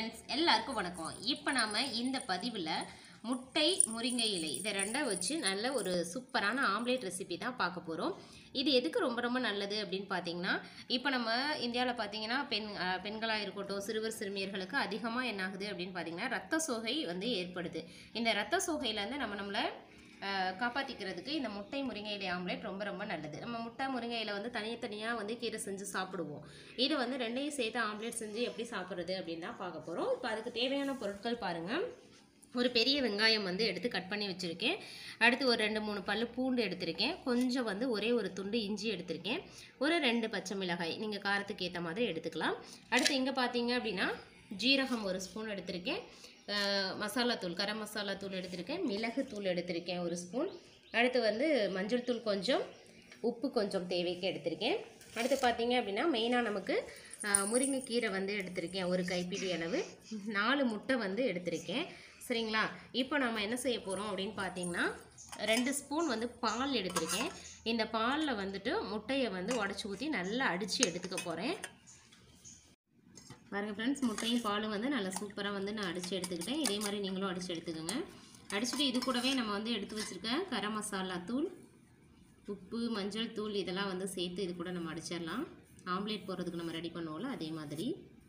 friends எல்லாருக்கும் வணக்கம் இப்போ நாம் இந்த பதிவில் முட்டை முருங்கை இலை இதை ரெண்டை வச்சு நல்ல ஒரு சூப்பரான ஆம்லேட் ரெசிபி தான் பார்க்க போகிறோம் இது எதுக்கு ரொம்ப ரொம்ப நல்லது அப்படின்னு பார்த்தீங்கன்னா இப்போ நம்ம இந்தியாவில் பார்த்தீங்கன்னா பெண் அஹ், பெண்களாக இருக்கட்டும் சிறுவர் சிறுமியர்களுக்கு அதிகமாக என்ன ஆகுது அப்படின்னு பார்த்தீங்கன்னா ரத்த சோகை வந்து ஏற்படுது இந்த ரத்த சோகையிலேருந்து நம்ம நம்மளை அஹ், காப்பாத்திக்கிறதுக்கு இந்த முட்டை முருங்கை இலை ஆம்லேட் ரொம்ப ரொம்ப நல்லது நம்ம முட்டை முருங்கை இலை வந்து தனித்தனியாக வந்து கீரை செஞ்சு சாப்பிடுவோம் இது வந்து ரெண்டையும் சேர்த்து ஆம்லேட் செஞ்சு எப்படி சாப்பிட்றது அப்படின்னு தான் பார்க்க போகிறோம் இப்போ அதுக்கு தேவையான பொருட்கள் பாருங்கள் ஒரு பெரிய வெங்காயம் வந்து எடுத்து கட் பண்ணி வச்சுருக்கேன் அடுத்து ஒரு ரெண்டு மூணு பல்லு பூண்டு எடுத்திருக்கேன் கொஞ்சம் வந்து ஒரே ஒரு துண்டு இஞ்சி எடுத்திருக்கேன் ஒரு ரெண்டு பச்சை மிளகாய் நீங்கள் காரத்துக்கு ஏற்ற மாதிரி எடுத்துக்கலாம் அடுத்து இங்கே பார்த்தீங்க அப்படின்னா ஜீரகம் ஒரு ஸ்பூன் எடுத்திருக்கேன் அஹ், மசாலா தூள் கரம் மசாலா தூள் எடுத்திருக்கேன் மிளகு தூள் எடுத்திருக்கேன் ஒரு ஸ்பூன் அடுத்து வந்து மஞ்சள் தூள் கொஞ்சம் உப்பு கொஞ்சம் தேவைக்கு எடுத்திருக்கேன் அடுத்து பார்த்தீங்க அப்படின்னா மெயினாக நமக்கு அஹ், முருங்கைக்கீரை வந்து எடுத்திருக்கேன் ஒரு கைப்பிடி அளவு நாலு முட்டை வந்து எடுத்திருக்கேன் சரிங்களா இப்போ நம்ம என்ன செய்ய போகிறோம் அப்படின்னு பார்த்தீங்கன்னா ரெண்டு ஸ்பூன் வந்து பால் எடுத்திருக்கேன் இந்த பாலில் வந்துட்டு முட்டையை வந்து உடச்சி ஊற்றி நல்லா அடித்து எடுத்துக்க போகிறேன் பாருங்கள் ஃப்ரெண்ட்ஸ் முட்டையும் பாலும் வந்து நல்லா சூப்பராக வந்து நான் அடித்து எடுத்துக்கிட்டேன் இதே மாதிரி நீங்களும் அடித்து எடுத்துக்கோங்க அடிச்சுட்டு இது கூடவே நம்ம வந்து எடுத்து வச்சுருக்க கரம் மசாலா தூள் உப்பு மஞ்சள் தூள் இதெல்லாம் வந்து சேர்த்து இது கூட நம்ம அடிச்சிடலாம் ஆம்லேட் போடுறதுக்கு நம்ம ரெடி பண்ணுவோம்ல அதே மாதிரி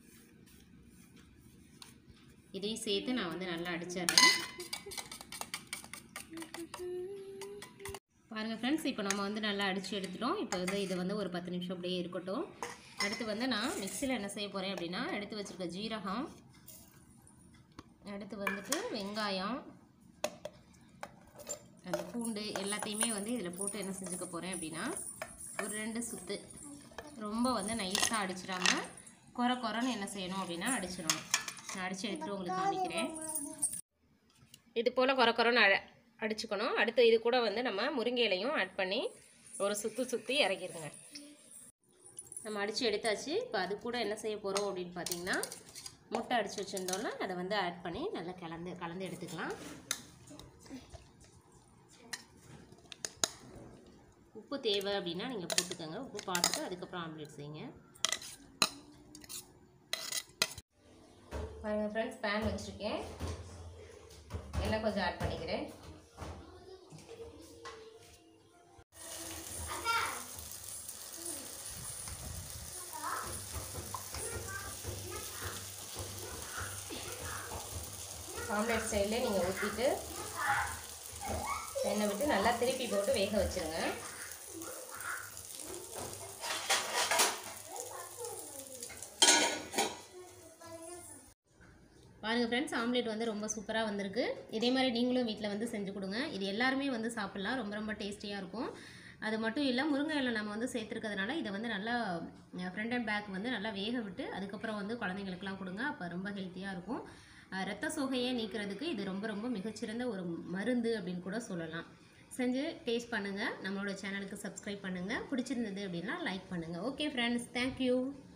இதையும் சேர்த்து நான் வந்து நல்லா அடிச்சிடுறேன் பாருங்கள் ஃப்ரெண்ட்ஸ் இப்போ நம்ம வந்து நல்லா அடித்து எடுத்துட்டோம் இப்போ வந்து இது வந்து ஒரு பத்து நிமிஷம் அப்படியே இருக்கட்டும் அடுத்து வந்து நான் மிக்சியில் என்ன செய்ய போகிறேன் அப்படின்னா எடுத்து வச்சுருக்க ஜீரகம் அடுத்து வந்துட்டு வெங்காயம் அந்த பூண்டு எல்லாத்தையுமே வந்து இதில் போட்டு என்ன செஞ்சுக்க போகிறேன் அப்படின்னா ஒரு ரெண்டு சுத்து ரொம்ப வந்து நைஸாக அடிச்சிடாம குறை குறைன்னு என்ன செய்யணும் அப்படின்னா அடிச்சிடணும் நான் அடித்து எடுத்துட்டு உங்களுக்கு காமிக்கிறேன் இது போல் குறை குறைன்னு அட அடிச்சுக்கணும் அடுத்து இது கூட வந்து நம்ம முருங்கை இலையும் ஆட் பண்ணி ஒரு சுற்றி சுற்றி இறக்கிடுங்க நம்ம அடித்து எடுத்தாச்சு இப்போ அது கூட என்ன செய்ய போகிறோம் அப்படின்னு பார்த்தீங்கன்னா முட்டை அடித்து வச்சுருந்தோம்ல அதை வந்து ஆட் பண்ணி நல்லா கலந்து கலந்து எடுத்துக்கலாம் உப்பு தேவை அப்படின்னா நீங்கள் போட்டுக்கோங்க உப்பு பார்த்துட்டு அதுக்கப்புறம் ஆம்லேட் செய்யுங்க பாருங்கள் ஃப்ரெண்ட்ஸ் பேன் வச்சுருக்கேன் எண்ணெய் கொஞ்சம் ஆட் பண்ணிக்கிறேன் ஆம்லேட் ஸ்டைலே நீங்கள் ஊற்றிட்டு எண்ணெய் விட்டு நல்லா திருப்பி போட்டு வேக வச்சுருங்க பாருங்கள் ஃப்ரெண்ட்ஸ் ஆம்லேட் வந்து ரொம்ப சூப்பராக வந்திருக்கு இதே மாதிரி நீங்களும் வீட்டில் வந்து செஞ்சு கொடுங்க இது எல்லாருமே வந்து சாப்பிட்லாம் ரொம்ப ரொம்ப டேஸ்டியாக இருக்கும் அது மட்டும் இல்லை முருங்கை இலை நம்ம வந்து சேர்த்துருக்கிறதுனால இதை வந்து நல்லா ஃப்ரண்ட் அண்ட் பேக் வந்து நல்லா வேக விட்டு அதுக்கப்புறம் வந்து குழந்தைங்களுக்குலாம் கொடுங்க அப்போ ரொம்ப ஹெல்த்தியாக இருக்கும் அஹ் ரத்த சோகையை நீக்கிறதுக்கு இது ரொம்ப ரொம்ப மிகச்சிறந்த ஒரு மருந்து அப்படின்னு கூட சொல்லலாம் செஞ்சு டேஸ்ட் பண்ணுங்கள் நம்மளோட சேனலுக்கு சப்ஸ்கிரைப் பண்ணுங்கள் பிடிச்சிருந்தது அப்படின்னா லைக் பண்ணுங்கள் ஓகே ஃப்ரெண்ட்ஸ் தேங்க்யூ